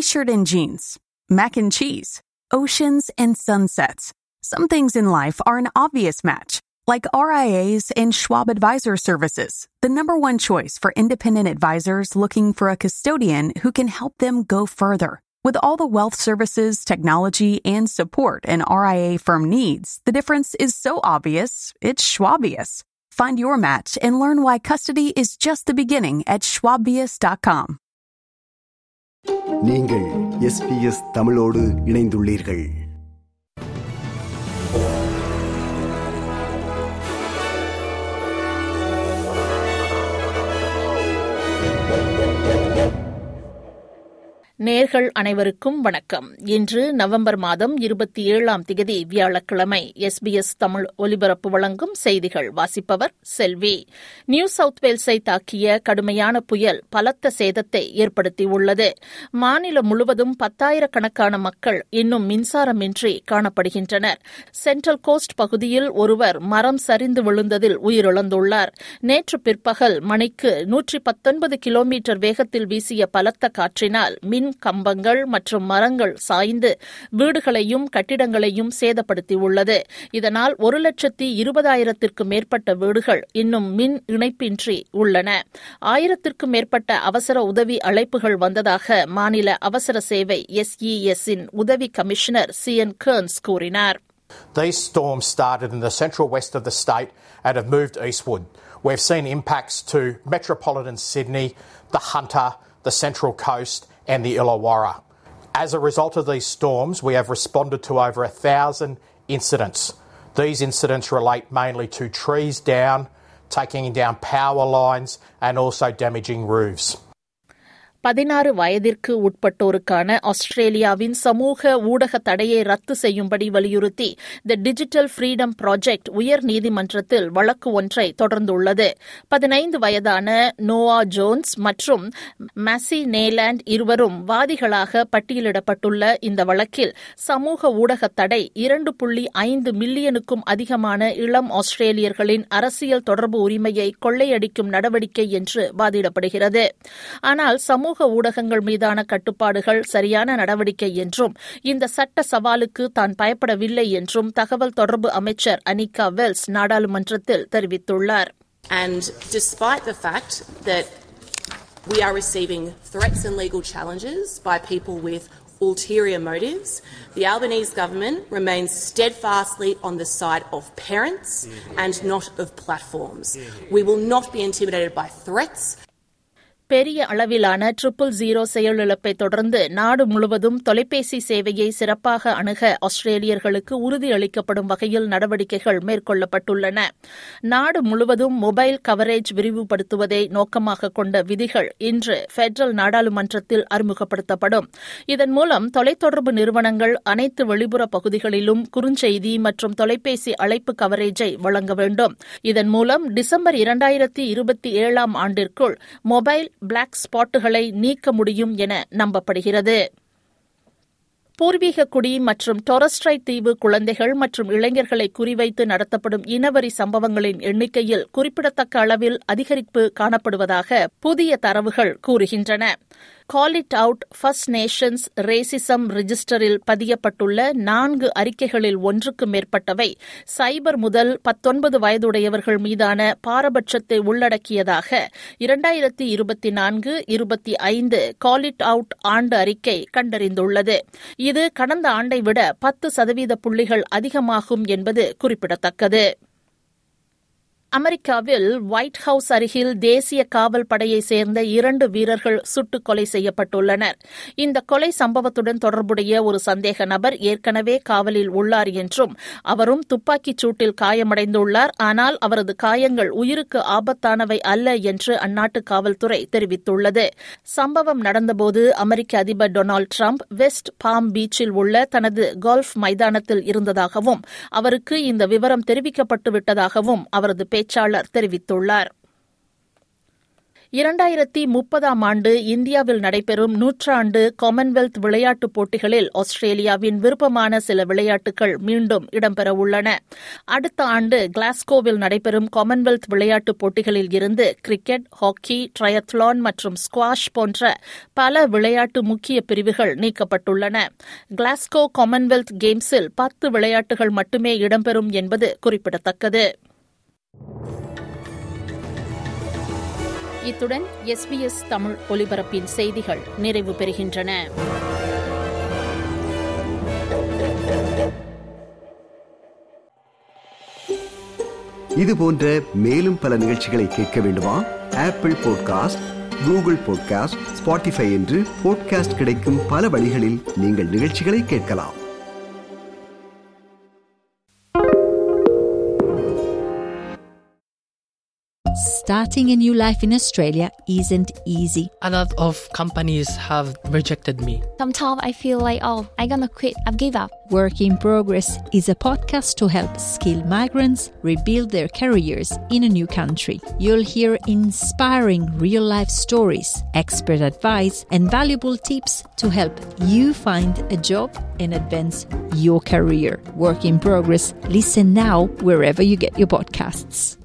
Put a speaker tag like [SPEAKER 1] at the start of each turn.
[SPEAKER 1] shirt and jeans, mac and cheese, oceans and sunsets. Some things in life are an obvious match, like RIAs and Schwab Advisor Services, the number one choice for independent advisors looking for a custodian who can help them go further. With all the wealth services, technology, and support an RIA firm needs, the difference is so obvious, it's Schwabious. Find your match and learn why custody is just the beginning at schwabious.com.
[SPEAKER 2] நீங்கள் SBS தமிழோடு இணைந்துள்ளீர்கள்
[SPEAKER 3] நேர்கள் அனைவருக்கும் வணக்கம் இன்று November மாதம் இருபத்தி ஏழாம் திகதி வியாழக்கிழமை எஸ்பிஎஸ் தமிழ் ஒலிபரப்பு வழங்கும் செய்திகள் வாசிப்பவர் செல்வி நியூ சவுத் வேல்ஸை தாக்கிய கடுமையான புயல் பலத்த சேதத்தை ஏற்படுத்தியுள்ளது மாநிலம் முழுவதும் பத்தாயிரக்கணக்கான மக்கள் இன்னும் மின்சாரமின்றி காணப்படுகின்றனர் சென்ட்ரல் கோஸ்ட் பகுதியில் ஒருவர் மரம் சரிந்து விழுந்ததில் உயிரிழந்துள்ளார் நேற்று பிற்பகல் மணிக்கு நூற்றி பத்தொன்பது கிலோமீட்டர் வேகத்தில் வீசிய பலத்த காற்றினால் மின் கம்பங்கள் மற்றும் மரங்கள் சாய்ந்து வீடுகளையும் கட்டிடங்களையும் சேதப்படுத்தியுள்ளது இதனால் ஒரு லட்சத்தி இருபதாயிரத்திற்கும் மேற்பட்ட வீடுகள் இன்னும் மின் இணைப்பின்றி உள்ளன ஆயிரத்திற்கும் மேற்பட்ட அவசர உதவி அழைப்புகள் வந்ததாக மாநில அவசர சேவை எஸ்இஎஸ் இன் உதவி கமிஷனர் சி என் கர்ன்ஸ் கூறினார்
[SPEAKER 4] These storms started in the central west of the state and have moved eastward. We've seen impacts to metropolitan Sydney, the Hunter, the Central Coast, and the Illawarra. As a result of these storms, we have responded to over a thousand incidents. These incidents relate mainly to trees down, taking down power lines, and also damaging roofs.
[SPEAKER 3] பதினாறு வயதிற்கு உட்பட்டோருக்கான ஆஸ்திரேலியாவின் சமூக ஊடக தடையை ரத்து செய்யும்படி வலியுறுத்தி the digital freedom project உயர் நீதிமன்றத்தில் வழக்கு ஒன்றை தொடர்ந்துள்ளது பதினைந்து வயதான நோவா ஜோன்ஸ் மற்றும் மேசி நேலாண்ட் இருவரும் வாதிகளாக பட்டியலிடப்பட்டுள்ள இந்த வழக்கில் சமூக ஊடக தடை இரண்டு புள்ளி ஐந்து மில்லியனுக்கும் அதிகமான இளம் ஆஸ்திரேலியர்களின் அரசியல் தொடர்பு உரிமையை கொள்ளையடிக்கும் நடவடிக்கை என்று வாதிடப்படுகிறது ஆனால் சமூக சமூக ஊடகங்கள் மீதான கட்டுப்பாடுகள் சரியான நடவடிக்கை என்றும் இந்த சட்ட சவாலுக்கு தான் பயப்படவில்லை என்றும் தகவல் தொடர்பு அமைச்சர் அனிகா வெல்ஸ் நாடாளுமன்றத்தில் தெரிவித்துள்ளார்
[SPEAKER 5] And despite the fact that we are receiving threats and legal challenges by people with ulterior motives, the Albanese government remains steadfastly on the side of parents and not of platforms. We will not be intimidated by threats.
[SPEAKER 3] பெரிய அளவிலான triple zero செயலிழப்பை தொடர்ந்து நாடு முழுவதும் தொலைபேசி சேவையை சிறப்பாக அணுக ஆஸ்திரேலியர்களுக்கு உறுதியளிக்கப்படும் வகையில் நடவடிக்கைகள் மேற்கொள்ளப்பட்டுள்ளன நாடு முழுவதும் மொபைல் கவரேஜ் விரிவுபடுத்துவதை நோக்கமாக கொண்ட விதிகள் இன்று பெடரல் நாடாளுமன்றத்தில் அறிமுகப்படுத்தப்படும் இதன் மூலம் தொலைத்தொடர்பு நிறுவனங்கள் அனைத்து வெளிப்புற பகுதிகளிலும் குறுஞ்செய்தி மற்றும் தொலைபேசி அழைப்பு கவரேஜை வழங்க வேண்டும் இதன் மூலம் டிசம்பர் இரண்டாயிரத்தி இருபத்தி ஏழாம் ஆண்டிற்குள் மொபைல் பிளாக் ஸ்பாட்டுகளை நீக்க முடியும் என நம்பப்படுகிறது பூர்வீக குடி மற்றும் டொரஸ்ட்ரைட் தீவு குழந்தைகள் மற்றும் இளைஞர்களை குறிவைத்து நடத்தப்படும் இனவரி சம்பவங்களின் எண்ணிக்கையில் குறிப்பிடத்தக்க அளவில் அதிகரிப்பு காணப்படுவதாக புதிய தரவுகள் கூறுகின்றன call it out first nations racism ரிஜிஸ்டரில் பதியப்பட்டுள்ள நான்கு அறிக்கைகளில் ஒன்றுக்கு மேற்பட்டவை சைபர் முதல் பத்தொன்பது வயதுடையவர்கள் மீதான பாரபட்சத்தை உள்ளடக்கியதாக இரண்டாயிரத்தி இருபத்தி நான்கு இருபத்தி ஐந்து கால் இட் அவுட் ஆண்டு அறிக்கை கண்டறிந்துள்ளது இது கடந்த ஆண்டை விட பத்து சதவீத புள்ளிகள் அதிகமாகும் என்பது குறிப்பிடத்தக்கது அமெரிக்காவில் ஒயிட் ஹவுஸ் அருகில் தேசிய காவல் படையை சேர்ந்த இரண்டு வீரர்கள் சுட்டுக் கொலை செய்யப்பட்டுள்ளனர் இந்த கொலை சம்பவத்துடன் தொடர்புடைய ஒரு சந்தேக நபர் ஏற்கனவே காவலில் உள்ளார் என்றும் அவரும் துப்பாக்கிச் சூட்டில் காயமடைந்துள்ளார் ஆனால் அவரது காயங்கள் உயிருக்கு ஆபத்தானவை அல்ல என்று அந்நாட்டு காவல்துறை தெரிவித்துள்ளது சம்பவம் நடந்தபோது அமெரிக்க அதிபர் டொனால்டு டிரம்ப் வெஸ்ட் பாம் பீச்சில் உள்ள தனது கோல்ஃப் மைதானத்தில் இருந்ததாகவும் அவருக்கு இந்த விவரம் தெரிவிக்கப்பட்டு விட்டதாகவும் அவரது பேச்சாளர் தெரிவித்துள்ளார் இரண்டாயிரத்தி முப்பதாம் ஆண்டு இந்தியாவில் நடைபெறும் நூற்றாண்டு காமன்வெல்த் விளையாட்டுப் போட்டிகளில் ஆஸ்திரேலியாவின் விருப்பமான சில விளையாட்டுகள் மீண்டும் இடம்பெறவுள்ளன அடுத்த ஆண்டு கிளாஸ்கோவில் நடைபெறும் காமன்வெல்த் விளையாட்டுப் போட்டிகளில் இருந்து கிரிக்கெட் ஹாக்கி ட்ரையத்லான் மற்றும் ஸ்குவாஷ் போன்ற பல விளையாட்டு முக்கிய பிரிவுகள் நீக்கப்பட்டுள்ளன கிளாஸ்கோ காமன்வெல்த் கேம்ஸில் பத்து விளையாட்டுகள் மட்டுமே இடம்பெறும் என்பது குறிப்பிடத்தக்கது இத்துடன் எஸ்பிஎஸ் தமிழ் ஒலிபரப்பின் செய்திகள் நிறைவு பெறுகின்றன
[SPEAKER 2] இது போன்ற மேலும் பல நிகழ்ச்சிகளை கேட்க வேண்டுமா Apple podcast Google podcast Spotify என்று பாட்காஸ்ட் கிடைக்கும் பல வழிகளில் நீங்கள் நிகழ்ச்சிகளை கேட்கலாம்
[SPEAKER 6] Starting a new life in Australia isn't easy.
[SPEAKER 7] A lot of companies have rejected me.
[SPEAKER 8] Sometimes I feel like, oh, I'm gonna quit, I've give up.
[SPEAKER 6] Work in Progress is a podcast to help skilled migrants rebuild their careers in a new country. You'll hear inspiring real life stories, expert advice, and valuable tips to help you find a job and advance your career. Work in Progress. Listen now wherever you get your podcasts.